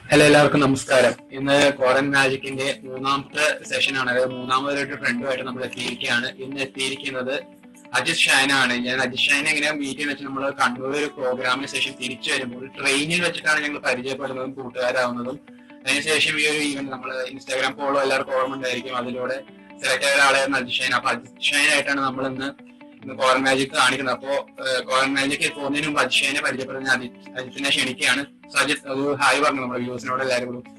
Hello എല്ലാവർക്കും നമസ്കാരം ഇന്ന് കോറൻ മാജിക്കിന്റെ മൂന്നാമത്തെ സെഷനാണ് അതായത് മൂന്നാമതൊരു ഫ്രണ്ടുമായിട്ട് നമ്മൾ എത്തിയിരിക്കുകയാണ് ഇന്ന് എത്തിയിരിക്കുന്നത് അജിത് ഷാനാണ് ഞാൻ അജിത് ഷാനെ എങ്ങനെ മീറ്റ് ചെയ്യുന്ന വെച്ചാൽ നമ്മൾ കണ്ണൂർ ഒരു പ്രോഗ്രാമിന് ശേഷം തിരിച്ചു വരുമ്പോൾ ട്രെയിനിൽ വെച്ചിട്ടാണ് ഞങ്ങൾ പരിചയപ്പെടുന്നതും കൂട്ടുകാരാവുന്നതും അതിനുശേഷം ഈ ഒരു ഈവന്റ് നമ്മൾ ഇൻസ്റ്റാഗ്രാം ഫോളോ എല്ലാവർക്കും ഓർമ്മ ഉണ്ടായിരിക്കും അതിലൂടെ സെലക്ട് ആയ ഒരാളായിരുന്നു അജിത് ഷൈൻ അപ്പൊ അജിത് ഷൈൻ ആയിട്ടാണ് നമ്മൾ ഇന്ന് ഇന്ന് കോറൻ മാജിക് കാണിക്കുന്നത് അപ്പോ കോറൻ മാജിക് പോകുന്നതിന് മുമ്പ് അജിത് ഷൈനെ പരിചയപ്പെടുന്ന അജിത് അജിത്തിനെ ക്ഷണിക്കുകയാണ് സോ അജിത് ഒരു ഹായ് പറഞ്ഞു നമ്മുടെ വ്യൂസിനോട് എല്ലാവരും കൂടി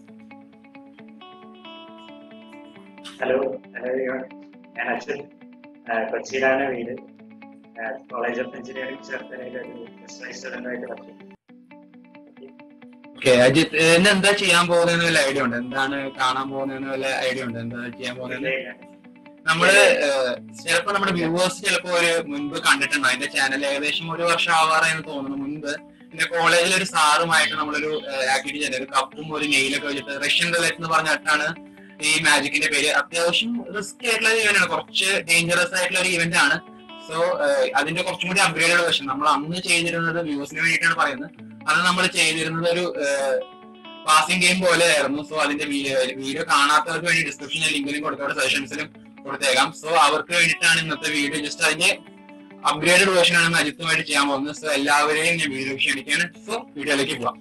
ഹലോ ഹലോ everyone. ഞാൻ അച്യുത് ആ, കൊച്ചിയിലാണ് വീട് കോളേജ് ഓഫ് എഞ്ചിനീയറിംഗ് ചേർത്തലയിൽ ഒരു എസ് സ്റ്റുഡൻ്റ് ആയിട്ട് വർക്ക് ചെയ്യുന്നു. ഓക്കെ അജിത് ഇന്ന് എന്താ ചെയ്യാൻ പോകുന്നതെന്ന് വല്ല ഐഡിയ ഉണ്ട് എന്താണ് കാണാൻ പോകുന്നതെന്ന് വല്ല ഐഡിയ ഉണ്ട് എന്താ ചെയ്യാൻ പോകുന്നത് ഇതിലെ നമ്മള് ഏഹ്, ചിലപ്പോ നമ്മുടെ വ്യൂവേഴ്സ് ചിലപ്പോ ഒരു മുൻപ് കണ്ടിട്ടുണ്ട് അതിന്റെ ചാനൽ ഏകദേശം ഒരു വർഷം ആവാറായെന്ന് തോന്നുന്നു മുൻപ് എന്റെ കോളേജിൽ ഒരു സാറുമായിട്ട് നമ്മളൊരു ആക്ടിവിറ്റി ചെയ്തത് ഒരു കപ്പും ഒരു നെയിലൊക്കെ വെച്ചിട്ട് റഷ്യൻ റെലറ്റ് എന്ന് പറഞ്ഞിട്ടാണ് ഈ മാജിക്കിന്റെ പേര് അത്യാവശ്യം റിസ്ക് ആയിട്ടുള്ള ഒരു ഇവന്റ് ആണ് കുറച്ച് ഡേഞ്ചറസ് ആയിട്ടുള്ള ഒരു ഇവന്റ് ആണ് സോ അതിന്റെ കുറച്ചും കൂടി അപ്ഗ്രേഡഡ് വെർഷൻ നമ്മൾ അന്ന് ചെയ്തിരുന്നത് വ്യൂസിന് വേണ്ടിയിട്ടാണ് പറയുന്നത് അത് നമ്മൾ ചെയ്തിരുന്നത് ഒരു പാസിംഗ് ഗെയിം പോലെ ആയിരുന്നു സോ അതിന്റെ വീഡിയോ കാണാത്തവർക്ക് വേണ്ടി ഡിസ്ക്രിപ്ഷനിൽ ലിങ്കിലും കൊടുത്തോടെ സെഷൻസിലും കൊടുത്തേക്കാം സോ അവർക്ക് വേണ്ടിയിട്ടാണ് ഇന്നത്തെ വീഡിയോ ജസ്റ്റ് അതിന്റെ അപ്ഗ്രേഡഡ് വേർഷൻ ആണ് അജിത്തുമായിട്ട് ചെയ്യാൻ പോകുന്നത് സോ എല്ലാവരെയും ഞാൻ വീഡിയോ ക്ഷണിക്കുകയാണ് സോ വീഡിയോയിലേക്ക് പോവാം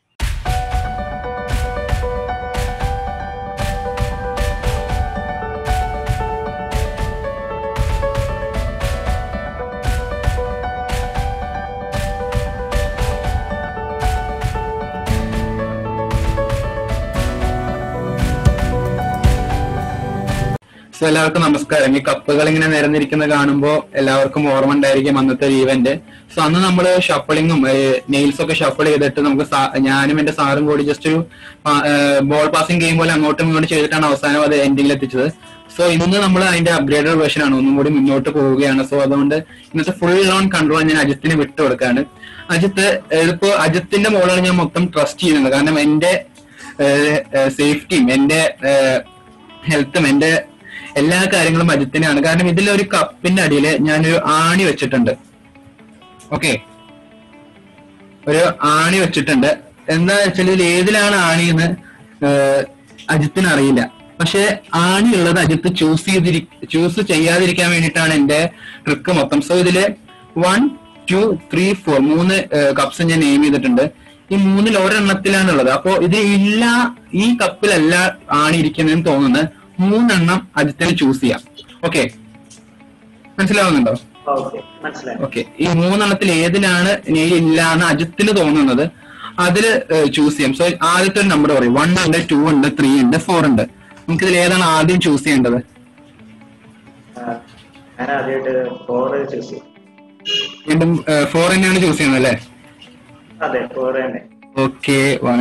സോ എല്ലാവർക്കും നമസ്കാരം ഈ കപ്പുകൾ ഇങ്ങനെ നിരന്നിരിക്കുന്നത് കാണുമ്പോൾ എല്ലാവർക്കും ഓർമ്മ ഉണ്ടായിരിക്കും അന്നത്തെ ഒരു ഈവന്റ് സോ അന്ന് നമ്മൾ ഷഫിളിങ്ങും നെയിൽസ് ഒക്കെ ഷഫിൾ ചെയ്തിട്ട് നമുക്ക് സാ- ഞാനും എന്റെ സാറും കൂടി ജസ്റ്റ് ഒരു ബോൾ പാസിംഗ് ഗെയിം പോലെ അങ്ങോട്ടും ഇങ്ങോട്ടും ചെയ്തിട്ടാണ് അവസാനം അത് എൻഡിങ്ങിൽ എത്തിച്ചത് സോ ഇന്ന് നമ്മൾ അതിന്റെ അപ്ഗ്രേഡഡ് വേർഷൻ ആണ് ഒന്നും കൂടി മുന്നോട്ട് പോവുകയാണ് സോ അതുകൊണ്ട് ഇന്നത്തെ ഫുൾ ഓൺ കൺട്രോൾ ഞാൻ അജിത്തിന് വിട്ടു കൊടുക്കാണ് അജിത്ത് ഇതിപ്പോ അജിത്തിന്റെ മോളാണ് ഞാൻ മൊത്തം ട്രസ്റ്റ് ചെയ്യുന്നത് കാരണം എന്റെ സേഫ്റ്റിയും എന്റെ ഹെൽത്തും എന്റെ എല്ലാ കാര്യങ്ങളും അജിത്തിനാണ് കാരണം ഇതിലൊരു കപ്പിന്റെ അടിയിൽ ഞാനൊരു ആണി വെച്ചിട്ടുണ്ട് ഓക്കെ ഒരു ആണി വെച്ചിട്ടുണ്ട് എന്താ വെച്ചാൽ ഇതിൽ ഏതിലാണ് ആണി എന്ന് ഏഹ്, അജിത്തിന് അറിയില്ല പക്ഷെ ആണി ഉള്ളത് അജിത്ത് ചൂസ് ചെയ്തിരി ചൂസ് ചെയ്യാതിരിക്കാൻ വേണ്ടിയിട്ടാണ് എന്റെ ട്രിക്ക് മൊത്തം സോ ഇതില് വൺ ടു ത്രീ ഫോർ മൂന്ന് കപ്സ് ഞാൻ നെയിം ചെയ്തിട്ടുണ്ട് ഈ മൂന്നിൽ ഒരെണ്ണത്തിലാണ് ഉള്ളത് അപ്പോ ഇത് ഇല്ല ഈ കപ്പിലല്ല ആണി ഇരിക്കുന്നതെന്ന് തോന്നുന്നത് മൂന്നെണ്ണം അജിത്തിന് ചൂസ് ചെയ്യാം ഓക്കെ മനസ്സിലാവുന്നുണ്ടോ ഓക്കെ മനസ്സിലായി ഓക്കെ ഈ മൂന്നെണ്ണത്തിൽ ഏതിലാണ് നെയിൽ ഇല്ല എന്ന് അജിത്തിന് തോന്നുന്നത് അതില് ചൂസ് ചെയ്യാം സോ ആദ്യത്തെ ഒരു നമ്പർ പറയും വൺ ഉണ്ട് ടു ഉണ്ട് ത്രീ ഉണ്ട് ഫോർ ഉണ്ട് നമുക്ക് ഇതിൽ ഏതാണ് ആദ്യം ചൂസ് ചെയ്യേണ്ടത് ആ, ഞാൻ ആദ്യമായിട്ട് ഫോർ ചൂസ് ചെയ്യും വീണ്ടും ഫോർ തന്നെയാണ് ചൂസ് ചെയ്യുന്നത് അല്ലേ അതെ ഫോർ തന്നെ okay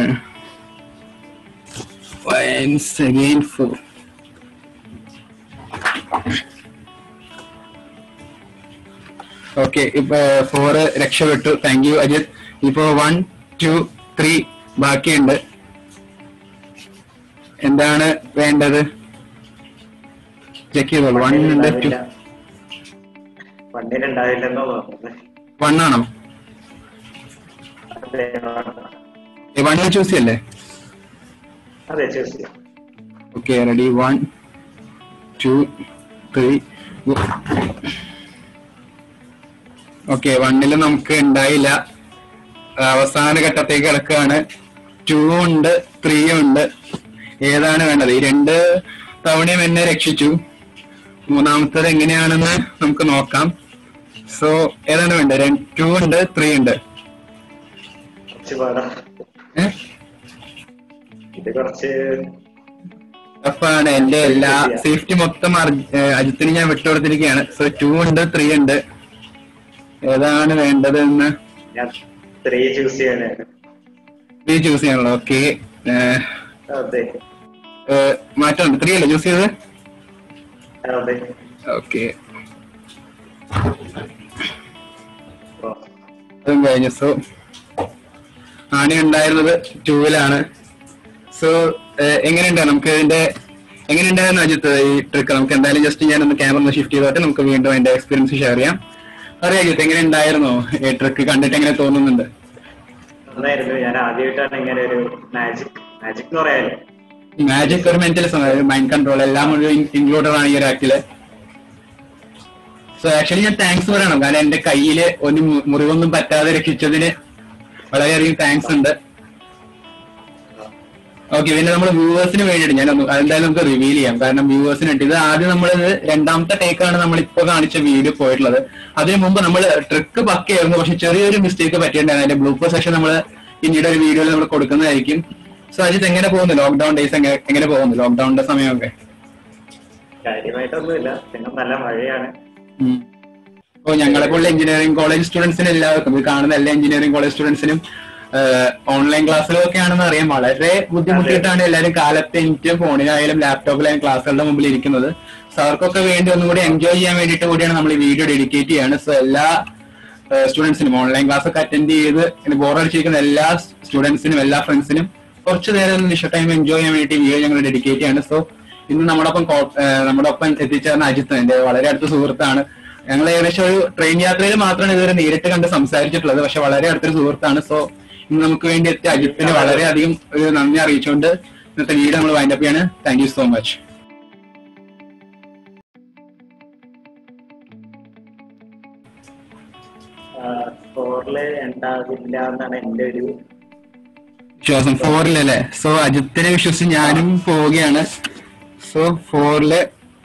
once again four okay ഇപ്പൊ ഫോറ് രക്ഷപ്പെട്ടു താങ്ക് യു അജിത് ഇപ്പോ വൺ ടു ത്രീ ബാക്കിയുണ്ട് എന്താണ് വേണ്ടത് ചെക്ക് ചെയ്തോളൂ വൺ ഉണ്ട് ടു വണ്ടിയിൽ ഉണ്ടാവില്ലെന്നോ തോന്നുന്നത് വൺ ആണോ അതെ വൺ ചൂസ് ചെയ്യല്ലേ അതെ ചൂസ് ചെയ്യാം okay ready one two three okay വണ്ണില് നമുക്ക് ഉണ്ടായില്ല അവസാന ഘട്ടത്തേക്ക് കിടക്കുകയാണ് ടു ഉണ്ട് ത്രീ ഉണ്ട് ഏതാണ് വേണ്ടത് ഈ രണ്ട് തവണയും എന്നെ രക്ഷിച്ചു മൂന്നാമത്തത് എങ്ങനെയാണെന്ന് നമുക്ക് നോക്കാം സോ ഏതാണ് വേണ്ടത് ടു ഉണ്ട് ത്രീ ഉണ്ട് കുറച്ച് പാടാം ഏഹ് ഇത് കുറച്ച് ടഫാണ് എന്റെ എല്ലാ സേഫ്റ്റി മൊത്തം അർജ- ഏഹ് അജിത്തിന് ഞാൻ വിട്ടുകൊടുത്തിരിക്കുകയാണ് സോ ടു ഉണ്ട് ത്രീ ഉണ്ട് ഏതാണ് വേണ്ടത് എന്ന് ഞാൻ ത്രീ ചൂസ് ചെയ്യണേ ത്രീ ചൂസ് ചെയ്യാനുള്ളത് ഓക്കെ അതെ മാറ്റമുണ്ട് ത്രീ അല്ലേ ചൂസ് ചെയ്തത് അതെ ഓക്കെ ഓ, അതും കഴിഞ്ഞു സോ ആണി ഉണ്ടായിരുന്നത് ടൂവിലാണ് സോ എങ്ങനെയുണ്ട് നമുക്ക് ഇതിന്റെ എങ്ങനെയുണ്ടായിരുന്നു അജിത്ത് ഈ ട്രിക്ക് നമുക്ക് എന്തായാലും ജസ്റ്റ് ഞാൻ ഒന്ന് ക്യാമറ ഒന്ന് ഷിഫ്റ്റ് ചെയ്തോട്ടെ നമുക്ക് വീണ്ടും അതിന്റെ എക്സ്പീരിയൻസ് ഷെയർ ചെയ്യാം അറിയാം അജിത്ത് എങ്ങനെ ഉണ്ടായിരുന്നോ ഈ ട്രിക്ക് കണ്ടിട്ട് എങ്ങനെ തോന്നുന്നുണ്ട് നന്നായിരുന്നു ഞാൻ ആദ്യമായിട്ടാണ് ഇങ്ങനെ ഒരു മാജിക് മാജിക് എന്ന് പറയാലോ മാജിക് ഒരു മെന്റൽ മൈൻഡ് കൺട്രോൾ എല്ലാം ഒരു ഇൻക്ലൂഡഡ് ആണ് ഈ ഒരു ആക്ടില് സോ ആക്ച്വലി ഞാൻ താങ്ക്സ് പറയണം കാരണം എന്റെ കയ്യില് ഒരു മു- മുറിവൊന്നും പറ്റാതെ രക്ഷിച്ചതിന് വളരെയധികം താങ്ക്സ് ഉണ്ട് ഓക്കെ പിന്നെ നമ്മൾ വ്യൂവേഴ്സിന് വേണ്ടിയിട്ട് ഞാൻ ഒന്ന് അതെന്തായാലും നമുക്ക് റിവീൽ ചെയ്യാം കാരണം വ്യൂവേഴ്സിന് വേണ്ടി ഇത് ആദ്യം നമ്മളിത് രണ്ടാമത്തെ ടേക്കാണ് നമ്മൾ ഇപ്പൊ കാണിച്ച വീഡിയോ പോയിട്ടുള്ളത് അതിനു മുമ്പ് നമ്മൾ ട്രിക്ക് പക്കയായിരുന്നു പക്ഷെ ചെറിയൊരു മിസ്റ്റേക്ക് പറ്റിയിട്ടുണ്ടായിരുന്നു അതിന്റെ ബ്ലൂപ്പർ സെഷൻ നമ്മൾ പിന്നീട് ഒരു വീഡിയോയിൽ നമ്മൾ കൊടുക്കുന്നതായിരിക്കും സോ അജിത്ത് എങ്ങനെ പോകുന്നു ലോക്ക്ഡൌൺ ഡേയ്സ് എങ്ങനെ എങ്ങനെ പോകുന്നു ലോക്ക്ഡൌണിന്റെ സമയമൊക്കെ കാര്യമായിട്ടൊന്നുമില്ല പിന്നെ നല്ല മഴയാണ് ഉം. ഓ ഞങ്ങളെ പോലുള്ള എഞ്ചിനീയറിംഗ് കോളേജ് സ്റ്റുഡൻസിന് എല്ലാവർക്കും ഇത് കാണുന്ന എല്ലാ എഞ്ചിനീയറിംഗ് കോളേജ് സ്റ്റുഡൻസിനും ഓൺലൈൻ ക്ലാസ്സിലൊക്കെ ആണെന്ന് അറിയാം വളരെ ബുദ്ധിമുട്ടിയിട്ടാണ് എല്ലാവരും കാലത്ത് എനിക്ക് ഫോണിലായാലും ലാപ്ടോപ്പിലായാലും ക്ലാസ്സുകളുടെ മുമ്പിൽ ഇരിക്കുന്നത് സോ അവർക്കൊക്കെ വേണ്ടി ഒന്നും കൂടി എൻജോയ് ചെയ്യാൻ വേണ്ടിയിട്ട് കൂടിയാണ് നമ്മൾ ഈ വീഡിയോ ഡെഡിക്കേറ്റ് ചെയ്യാണ് സോ എല്ലാ സ്റ്റുഡൻസിനും ഓൺലൈൻ ക്ലാസ് ഒക്കെ അറ്റൻഡ് ചെയ്ത് ബോറടിച്ചിരിക്കുന്ന എല്ലാ സ്റ്റുഡൻസിനും എല്ലാ ഫ്രണ്ട്സിനും കുറച്ച് നേരം നിഷ ടൈം എൻജോയ് ചെയ്യാൻ വേണ്ടി വീഡിയോ ഞങ്ങൾ ഡെഡിക്കേറ്റ് ചെയ്യാണ് സോ ഇന്ന് നമ്മളൊപ്പം കോ- ഏഹ് നമ്മുടെ ഒപ്പം എത്തിച്ചേർന്ന അജിത്ത് എന്റെ വളരെ അടുത്ത സുഹൃത്താണ് ഞങ്ങൾ ഏകദേശം ഒരു ട്രെയിൻ യാത്രയിൽ മാത്രമാണ് ഇതുവരെ നേരിട്ട് കണ്ട് സംസാരിച്ചിട്ടുള്ളത് പക്ഷെ വളരെ അടുത്തൊരു സുഹൃത്താണ് സോ ഇന്ന് നമുക്ക് വേണ്ടി എത്തിയ അജിത്തിന് വളരെയധികം ഒരു നന്ദി അറിയിച്ചുകൊണ്ട് ഇന്നത്തെ വീഡിയോ നമ്മൾ വൈൻഡപ്പ് ചെയ്യാണ് താങ്ക് യു സോ മച്ച് ഫോറില് ഉണ്ടാവില്ല എന്നാണ് എന്റെ ഒരു വിശ്വാസം ഫോറിലല്ലേ സോ അജിത്തിനെ വിശ്വസിച്ച് ഞാനും പോവുകയാണ് സോ ഫോറില്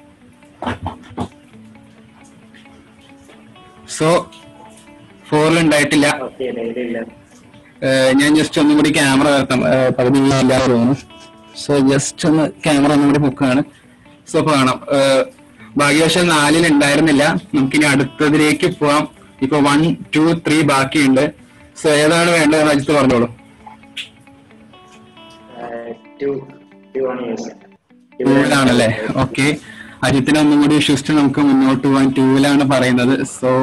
സോ ഫോറിൽ ഉണ്ടായിട്ടില്ല ഓക്കെ ഡെയിലില്ല ഏഹ് ഞാൻ ജസ്റ്റ് ഒന്നും കൂടി ക്യാമറ വരത്താം ഏഹ് പകുതി ഇല്ലാതെ തോന്നുന്നു സോ ജസ്റ്റ് ഒന്ന് ക്യാമറ ഒന്നും കൂടി പൊക്കുകയാണ് സോ ഇപ്പൊ കാണാം ഏഹ് ഭാഗ്യവശാൽ നാലിൽ ഉണ്ടായിരുന്നില്ല നമുക്കിനി അടുത്തതിലേക്ക് പോവാം ഇപ്പൊ വൺ ടു ത്രീ ബാക്കിയുണ്ട് സോ ഏതാണ് വേണ്ടത് അജിത്ത് പറഞ്ഞോളൂ ടു ടു ആണ് യൂസ് ടൂവിലാണല്ലേ ഓക്കെ അജിത്തിനെ ഒന്നും കൂടി വിശ്വസിച്ച് നമുക്ക് മുന്നോട്ട് പോകാൻ ടൂവിലാണ് പറയുന്നത് സോ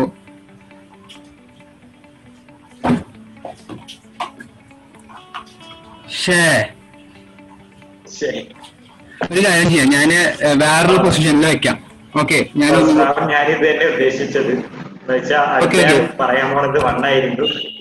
ഷേ ശരി ഒരു കാര്യം ചെയ്യാം ഞാന് ഏഹ്, വേറൊരു പൊസിഷനിൽ വെക്കാം ഓക്കെ ഞാൻ ഞാനിത് തന്നെ ഉദ്ദേശിച്ചത് എന്ന് വെച്ചാൽ Okay, okay. പറയാൻ പോണത് വണ്ണായിരുന്നു